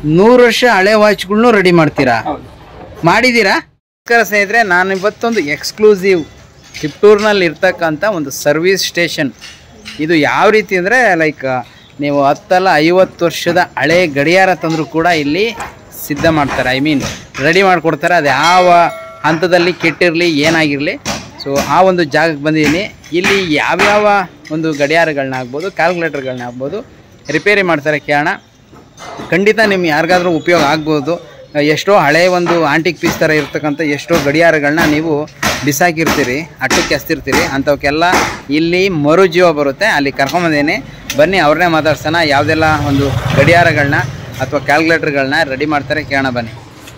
ನೂರು ವರ್ಷ ಹಳೆ ವಾಚ್ಗಳ್ನು ರೆಡಿ ಮಾಡ್ತೀರಾ ಹೌದು ಮಾಡಿದ್ದೀರಾ ನಮಸ್ಕಾರ ಸ್ನೇಹಿತರೆ ನಾನು ಇವತ್ತೊಂದು ಎಕ್ಸ್ಕ್ಲೂಸಿವ್ ಕಿಪ್ಟೂರ್ನಲ್ಲಿ ಇರ್ತಕ್ಕಂಥ ಒಂದು ಸರ್ವಿಸ್ ಸ್ಟೇಷನ್ ಇದು ಯಾವ ರೀತಿ ಅಂದರೆ ಲೈಕ್ ನೀವು ಹತ್ತಲ್ಲ ಐವತ್ತು ವರ್ಷದ ಹಳೆ ಗಡಿಯಾರ ತಂದರೂ ಕೂಡ ಇಲ್ಲಿ ಸಿದ್ಧ ಮಾಡ್ತಾರೆ ಐ ಮೀನ್ ರೆಡಿ ಮಾಡಿಕೊಡ್ತಾರೆ ಅದು ಯಾವ ಹಂತದಲ್ಲಿ ಕೆಟ್ಟಿರಲಿ ಏನಾಗಿರಲಿ ಸೊ ಆ ಒಂದು ಜಾಗಕ್ಕೆ ಬಂದಿದ್ದೀನಿ ಇಲ್ಲಿ ಯಾವ್ಯಾವ ಒಂದು ಗಡಿಯಾರಗಳನ್ನ ಆಗ್ಬೋದು ಕ್ಯಾಲ್ಕುಲೇಟರ್ಗಳನ್ನ ಆಗ್ಬೋದು ರಿಪೇರಿ ಮಾಡ್ತಾರೆ ಕೇಳೋಣ ಖಂಡಿತ ನಿಮ್ಗೆ ಯಾರಿಗಾದ್ರೂ ಉಪಯೋಗ ಆಗ್ಬೋದು ಎಷ್ಟೋ ಹಳೆ ಒಂದು ಆಂಟಿಕ್ ಪೀಸ್ ಥರ ಇರ್ತಕ್ಕಂಥ ಎಷ್ಟೋ ಗಡಿಯಾರಗಳನ್ನ ನೀವು ಬಿಸಾಕಿರ್ತೀರಿ ಅಟ್ಟಕ್ಕೆ ಹಸ್ತಿರ್ತೀರಿ ಅಂಥವಕ್ಕೆಲ್ಲ ಇಲ್ಲಿ ಮರುಜೀವ ಬರುತ್ತೆ ಅಲ್ಲಿ ಕರ್ಕೊಂಬಂದೇನೆ ಬನ್ನಿ ಅವ್ರನ್ನೇ ಮಾತಾಡ್ಸೋಣ ಯಾವುದೆಲ್ಲ ಒಂದು ಗಡಿಯಾರಗಳನ್ನ ಅಥವಾ ಕ್ಯಾಲ್ಕುಲೇಟರ್ಗಳನ್ನ ರೆಡಿ ಮಾಡ್ತಾರೆ ಕೇಳೋಣ ಬನ್ನಿ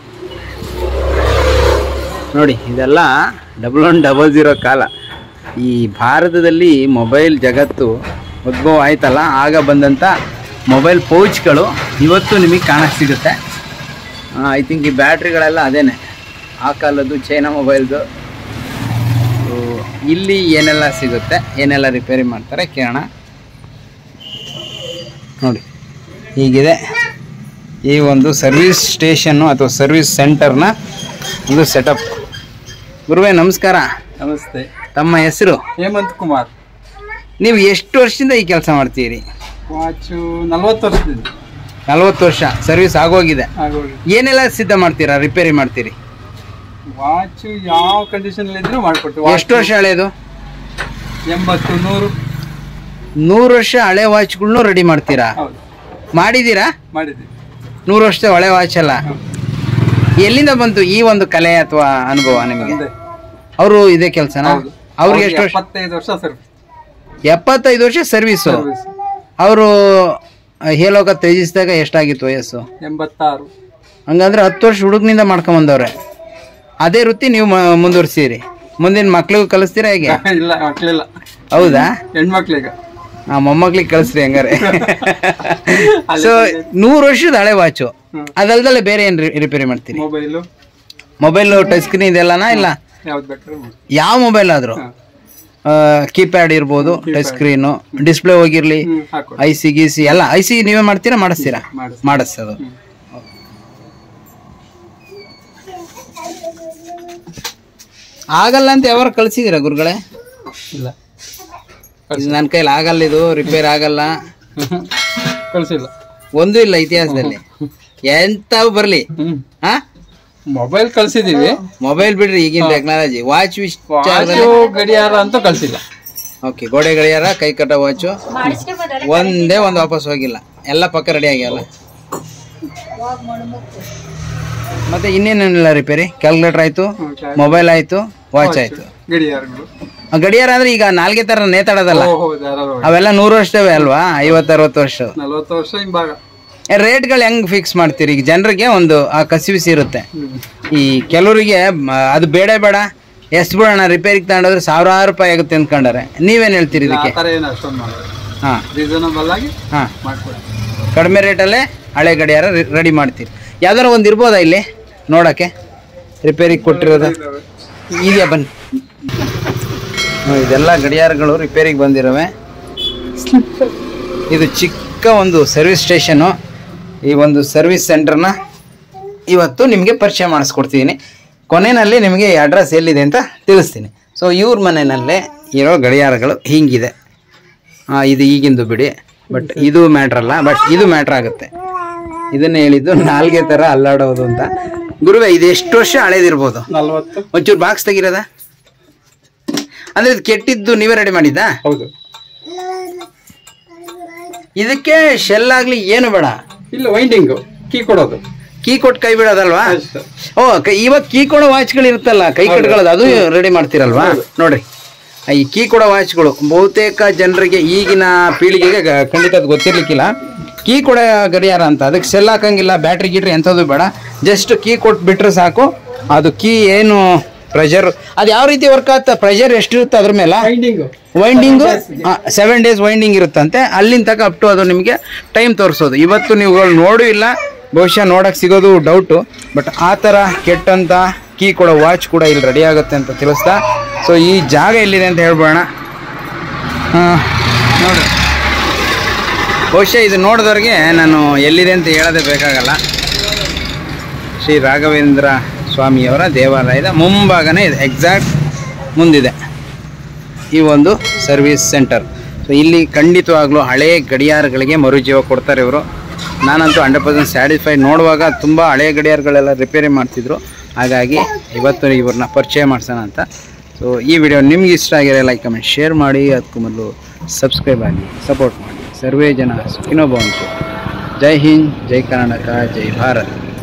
ನೋಡಿ ಇದೆಲ್ಲ ಡಬಲ್ ಒನ್ ಡಬಲ್ ಜೀರೋ ಕಾಲ ಈ ಭಾರತದಲ್ಲಿ ಮೊಬೈಲ್ ಜಗತ್ತು ಉದ್ಭವ ಆಯ್ತಲ್ಲ ಆಗ ಬಂದಂಥ ಮೊಬೈಲ್ ಪೌಚ್ಗಳು ಇವತ್ತು ನಿಮಗೆ ಕಾಣಕ್ಕೆ ಸಿಗುತ್ತೆ ಐ ಥಿಂಕ್ ಈ ಬ್ಯಾಟ್ರಿಗಳೆಲ್ಲ ಅದೇನೆ ಆ ಕಾಲದ್ದು ಚೈನಾ ಮೊಬೈಲ್ದು ಸೊ, ಇಲ್ಲಿ ಏನೆಲ್ಲ ಸಿಗುತ್ತೆ ಏನೆಲ್ಲ ರಿಪೇರಿ ಮಾಡ್ತಾರೆ ಕೇಳೋಣ ನೋಡಿ ಹೀಗಿದೆ ಈ ಒಂದು ಸರ್ವಿಸ್ ಸ್ಟೇಷನ್ನು ಅಥವಾ ಸರ್ವಿಸ್ ಸೆಂಟರ್ನ ಒಂದು ಸೆಟಪ್ ಗುರುವೇ ನಮಸ್ಕಾರ ನಮಸ್ತೆ ತಮ್ಮ ಹೆಸರು ಹೇಮಂತ್ ಕುಮಾರ್ ನೀವು ಎಷ್ಟು ವರ್ಷದಿಂದ ಈ ಕೆಲಸ ಮಾಡ್ತೀರಿ ವಾಚು ನಲ್ವತ್ತು ವರ್ಷದಿಂದ ನಲ್ವತ್ತು ವರ್ಷ ಸರ್ವಿಸ್ ಆಗೋಗಿದೆ ಆಗೋಗಿ ಏನೆಲ್ಲ ಸಿದ್ಧ ಮಾಡ್ತೀರಾ ರಿಪೇರಿ ಮಾಡ್ತೀರಿ ವಾಚು ಯಾವ ಕಂಡೀಷನ್ ಇದ್ರೂ ಮಾಡ್ಕೊಡ್ತೀವಿ ಎಷ್ಟು ವರ್ಷ ಹಳೇದು ಎಂಬತ್ತು ನೂರು ನೂರು ವರ್ಷ ಹಳೆ ವಾಚ್ಗಳ್ನು ರೆಡಿ ಮಾಡ್ತೀರಾ ಹೌದು ಮಾಡಿದ್ದೀರಾ ಮಾಡಿದ್ದೀವಿ ನೂರು ವರ್ಷದ ಹಳೆ ವಾಚ್ ಅಲ್ಲ ಎಲ್ಲಿಂದ ಬಂತು ಈ ಒಂದು ಕಲೆ ಅಥವಾ ಅನುಭವ ನಿಮಗೆ ತಂದೆ ಅವರು ಇದೇ ಕೆಲಸನ ಹೌದು ಅವ್ರಿಗೆ ಎಷ್ಟು ವರ್ಷ ಎಪ್ಪತ್ತೈದು ವರ್ಷ ಸರ್ವಿಸ್ ಎಪ್ಪತ್ತೈದು ವರ್ಷ ಸರ್ವಿಸು ಸರ್ವಿಸ್ ಅವರು ಹೇಲೋಕ ತ್ಯಜಿಸಿದಾಗ ಎಷ್ಟಾಗಿತ್ತು ವಯಸ್ಸು ಎಂಬತ್ತಾರು ಹಂಗಂದ್ರೆ ಹತ್ತು ವರ್ಷ ಹುಡುಗನಿಂದ ಮಾಡ್ಕೊಂಬಂದವ್ರೆ ಅದೇ ವೃತ್ತಿ ನೀವು ಮ- ಮುಂದುವರ್ಸಿರಿ ಮುಂದಿನ ಮಕ್ಳಿಗೂ ಕಲಿಸ್ತೀರಾ ಹೇಗೆ ಇಲ್ಲ ಮಕ್ಳಿಲ್ಲ ಹೌದಾ ಹೆಣ್ಮಕ್ಳಿಗ ಆ ಮೊಮ್ಮಕ್ಳಿಗೆ ಕಳಿಸ್ರಿ ಹಂಗಾರೆ ಸೊ ನೂರು ವರ್ಷದ ಹಳೆ ವಾಚು ಹ್ಮ್. ಅದಲ್ದಲ್ಲೇ ಬೇರೆ ಏನು ರಿಪೇರಿ ಮಾಡ್ತೀರಿ ಮೊಬೈಲು ಮೊಬೈಲ್ ಟಚ್ ಸ್ಕ್ರೀನ್ ಇದೆಲ್ಲನಾ ಇಲ್ಲ ಯಾವ್ದು ಬೇಕಾದ್ರೂ ಮಾಡಿ ಯಾವ ಮೊಬೈಲ್ ಆದರೂ ಹಾ. ಕೀಪ್ಯಾಡ್ ಇರ್ಬೋದು ಟಚ್ ಸ್ಕ್ರೀನು ಡಿಸ್ಪ್ಲೇ ಹೋಗಿರ್ಲಿ ಹ್ಮ್ ಹಾಕೊಡಿ ಐ ಸಿ ಗೀಸಿ ಎಲ್ಲ ಐ ಸಿ ನೀವೇ ಮಾಡ್ತೀರಾ ಮಾಡಿಸ್ತೀರಾ ಮಾಡಿಸಿ ಮಾಡಿಸೋದು ಹ್ಮ್. ಆಗಲ್ಲ ಅಂತ ಯಾವಾಗ ಕಳ್ಸಿದ್ದೀರಾ ಗುರುಗಳೇ ಇಲ್ಲ ಇದು ನನ್ನ ಕೈಲಿ ಆಗಲ್ಲ ಇದು ರಿಪೇರ್ ಆಗಲ್ಲ ಕಳ್ಸಿಲ್ಲ ಒಂದೂ ಇಲ್ಲ ಇತಿಹಾಸದಲ್ಲಿ ಎಂಥವು ಬರಲಿ ಹ್ಮ್ ಹಾ ಮೊಬೈಲ್ ಕಳ್ಸಿದೀವಿ ಮೊಬೈಲ್ ಬಿಡ್ರಿ ಈಗಿನ ಟೆಕ್ನಾಲಜಿ ವಾಚ್ ವಾಚು ಗಡಿಯಾರ ಅಂತೂ ಕಳ್ಸಿಲ್ಲ ಓಕೆ ಗೋಡೆ ಗಡಿಯಾರ ಕೈ ಕಟ್ಟ ವಾಚು ಒಂದೇ ಒಂದು ವಾಪಸ್ ಹೋಗಿಲ್ಲ ಎಲ್ಲ ಪಕ್ಕ ರೆಡಿ ಆಗ್ಯಾವಲ್ಲ ಮತ್ತೆ ಇನ್ನೇನೆಲ್ಲ ರಿಪೇರಿ ಕ್ಯಾಲ್ಕುಲೇಟರ್ ಆಯ್ತು ಹ್ಮ್, ಕ್ಯಾಲ್- ಮೊಬೈಲ್ ಆಯ್ತು ವಾಚ್ ಆಯ್ತು ಗಡಿಯಾರಗಳು ಆ ಗಡಿಯಾರ ಅಂದ್ರೆ ಈಗ ನಾಲ್ಗೆ ತರ ನೇತಾಡೋದಲ್ಲ ಓ, ಹೌದು ಧಾರಾವಾಹಿ. ಅವೆಲ್ಲ ನೂರು ವರ್ಷವೇ ಅಲ್ವಾ ಐವತ್ತು ಅರವತ್ತು ವರ್ಷ ನಲವತ್ತು ವರ್ಷ ಹಿಂಭಾಗ ರೇಟ್ಗಳು ಹೆಂಗ್ ಫಿಕ್ಸ್ ಮಾಡ್ತೀರಿ ಈಗ ಜನರಿಗೆ ಒಂದು ಆ ಕಸಿವಿಸಿ ಇರುತ್ತೆ ಹ್ಮ್. ಈ ಕೆಲವರಿಗೆ ಮ, ಅದು ಬೇಡ ಬೇಡ ಎಷ್ಟು ಬಿಡೋಣ ರಿಪೇರಿಗೆ ತಗೊಂಡೋದ್ರೆ ಸಾವಿರಾರು ರೂಪಾಯಿ ಆಗುತ್ತೆ ಅಂದ್ಕೊಂಡಾರೆ ನೀವೇನ್ ಹೇಳ್ತೀರಿ ಆ ಇದಕ್ಕೆ ಥರ ಏನು ಅಷ್ಟೊಂದು ಮಾಡೋದು ಹಾ ರೀಸನಬಲ್ ಆಗಿ ಹಾ ಮಾಡ್ಕೊಡಿ ಕಡಿಮೆ ರೇಟಲ್ಲೇ ಹಳೆ ಗಡಿಯಾರ ರೆಡಿ ಮಾಡ್ತೀರಿ ಯಾವ್ದಾರ ಒಂದು ಇರ್ಬೋದಾ ಇಲ್ಲಿ ನೋಡಕ್ಕೆ ರಿಪೇರಿಗೆ ಕೊಟ್ಟಿರೋದು ಇದೆಯಾ ಬನ್ನಿ ಹ್ಮ್, ಇದೆಲ್ಲ ಗಡಿಯಾರಗಳು ರಿಪೇರಿಗೆ ಬಂದಿರವೆ ಇದು ಚಿಕ್ಕ ಒಂದು ಸರ್ವಿಸ್ ಸ್ಟೇಷನು ಈ ಒಂದು ಸರ್ವಿಸ್ ಸೆಂಟರ್ನ ಇವತ್ತು ನಿಮಗೆ ಪರಿಚಯ ಮಾಡಿಸ್ಕೊಡ್ತಿದ್ದೀನಿ ಕೊನೆಯಲ್ಲಿ ನಿಮಗೆ ಈ ಅಡ್ರೆಸ್ ಎಲ್ಲಿದೆ ಅಂತ ತಿಳಿಸ್ತೀನಿ ಸೊ ಇವ್ರ ಮನೆಯಲ್ಲೇ ಇರೋ ಗಡಿಯಾರಗಳು ಹೀಗಿದೆ ಆ, ಇದು ಈಗಿಂದು ಬಿಡಿ ಬಟ್ ಇದು ಮ್ಯಾಟ್ರ್ ಅಲ್ಲ ಬಟ್ ಇದು ಮ್ಯಾಟ್ರ್ ಆಗುತ್ತೆ ಇದನ್ನ ಹೇಳಿದ್ದು ನಾಲ್ಗೆ ಥರ ಅಲ್ಲಾಡೋದು ಅಂತ ಗುರುವೆ ಇದು ಎಷ್ಟು ವರ್ಷ ಹಳೇದಿರ್ಬೋದು ನಲ್ವತ್ತು ಒಂಚೂರು ಬಾಕ್ಸ್ ತೆಗಿರೋದ ಅಂದ್ರೆ ಇದು ಕೆಟ್ಟಿದ್ದು ನೀವೇ ರೆಡಿ ಮಾಡಿದ್ದಾ ಹೌದು ಇದಕ್ಕೆ ಶೆಲ್ ಆಗ್ಲಿ ಏನು ಬೇಡ ಇಲ್ಲ ವೈಂಡಿಂಗು ಕೀ ಕೊಡೋದು ಕೀ ಕೊಟ್ಟು ಕೈ ಬಿಡೋದಲ್ವಾ ಅಷ್ಟೇ. ಓ ಕೈ- ಇವಾಗ ಕೀ ಕೊಡೋ ವಾಚ್ಗಳು ಇರುತ್ತಲ್ಲ ಕೈ ಕಟ್ಕೊಳ್ಳೋದು ಅದು ರೆಡಿ ಮಾಡ್ತೀರಲ್ವಾ ನೋಡ್ರಿ ಈ ಕೀ ಕೊಡೋ ವಾಚ್ಗಳು ಬಹುತೇಕ ಜನರಿಗೆ ಈಗಿನ ಪೀಳಿಗೆಗೆ ಗ- ಖಂಡಿತ ಅದು ಗೊತ್ತಿರ್ಲಿಕ್ಕಿಲ್ಲ ಕೀ ಕೊಡೋ ಗಡಿಯಾರ ಅಂತ ಅದಕ್ಕೆ ಸೆಲ್ ಹಾಕಂಗಿಲ್ಲ ಬ್ಯಾಟ್ರಿ ಗೀಟ್ರಿ ಎಂಥದ್ದು ಬೇಡ ಜಸ್ಟ್ ಕೀ ಕೊಟ್ಟು ಬಿಟ್ರೆ ಸಾಕು ಅದು ಕೀ ಏನು ಪ್ರೆಷರ್ ಅದು ಯಾವ ರೀತಿ ವರ್ಕ್ ಆಗುತ್ತೆ ಪ್ರೆಷರ್ ಎಷ್ಟಿರುತ್ತೆ ಅದ್ರ ಮೇಲೆ winding winding seven days winding ಇರುತ್ತಂತೆ ಅಲ್ಲಿಂದ ತನಕ ಅಪ್ ಟು ಅದು ನಿಮಗೆ ಟೈಮ್ ತೋರಿಸೋದು ಇವತ್ತು ನೀವುಗಳು ನೋಡೂ ಇಲ್ಲ ಬಹುಶಃ ನೋಡಕ್ಕೆ ಸಿಗೋದು ಡೌಟು ಬಟ್ ಆ ಥರ ಕೆಟ್ಟಂಥ ಕೀ ಕೊಡೋ ವಾಚ್ ಕೂಡ ಇಲ್ಲಿ ರೆಡಿ ಆಗುತ್ತೆ ಅಂತ ತಿಳಿಸ್ತಾ ಸೊ ಈ ಜಾಗ ಎಲ್ಲಿದೆ ಅಂತ ಹೇಳ್ಬೋಣ ನೋಡ್ರಿ ಬಹುಶಃ ಇದು ನೋಡಿದವ್ರಿಗೆ ನಾನು ಎಲ್ಲಿದೆ ಅಂತ ಹೇಳೋದೇ ಬೇಕಾಗಲ್ಲ ಶ್ರೀ ರಾಘವೇಂದ್ರ ಸ್ವಾಮಿಯವರ ದೇವಾಲಯದ ಮುಂಭಾಗನೇ ಇದೆ ಎಕ್ಸಾಕ್ಟ್ ಮುಂದಿದೆ ಈ ಒಂದು ಸರ್ವಿಸ್ ಸೆಂಟರ್ ಸೊ ಇಲ್ಲಿ ಖಂಡಿತವಾಗ್ಲೂ ಹಳೆಯ ಗಡಿಯಾರಗಳಿಗೆ ಮರುಜೀವ ಕೊಡ್ತಾರೆ ಇವರು ನಾನಂತೂ ಹಂಡ್ರೆಡ್ ಪರ್ಸೆಂಟ್ ಸ್ಯಾಟಿಸ್ಫೈಡ್ ನೋಡುವಾಗ ತುಂಬ ಹಳೆಯ ಗಡಿಯಾರಗಳೆಲ್ಲ ರಿಪೇರಿ ಮಾಡ್ತಿದ್ರು ಹಾಗಾಗಿ ಇವತ್ತು ಇವ್ರನ್ನ ಪರಿಚಯ ಮಾಡ್ಸೋಣ ಅಂತ ಸೊ ಈ ವಿಡಿಯೋ ನಿಮ್ಗೆ ಇಷ್ಟ ಆಗಿರೋ ಲೈಕ್ ಕಮೆಂಟ್ ಶೇರ್ ಮಾಡಿ ಅದಕ್ಕೂ ಮೊದಲು ಸಬ್ಸ್ಕ್ರೈಬ್ ಆಗಿ ಸಪೋರ್ಟ್ ಮಾಡಿ ಸರ್ವೇ ಜನ ಸುಖಿನೋ ಭವಂತು ಜೈ ಹಿಂದ್ ಜೈ ಕರ್ನಾಟಕ ಜೈ ಭಾರತ್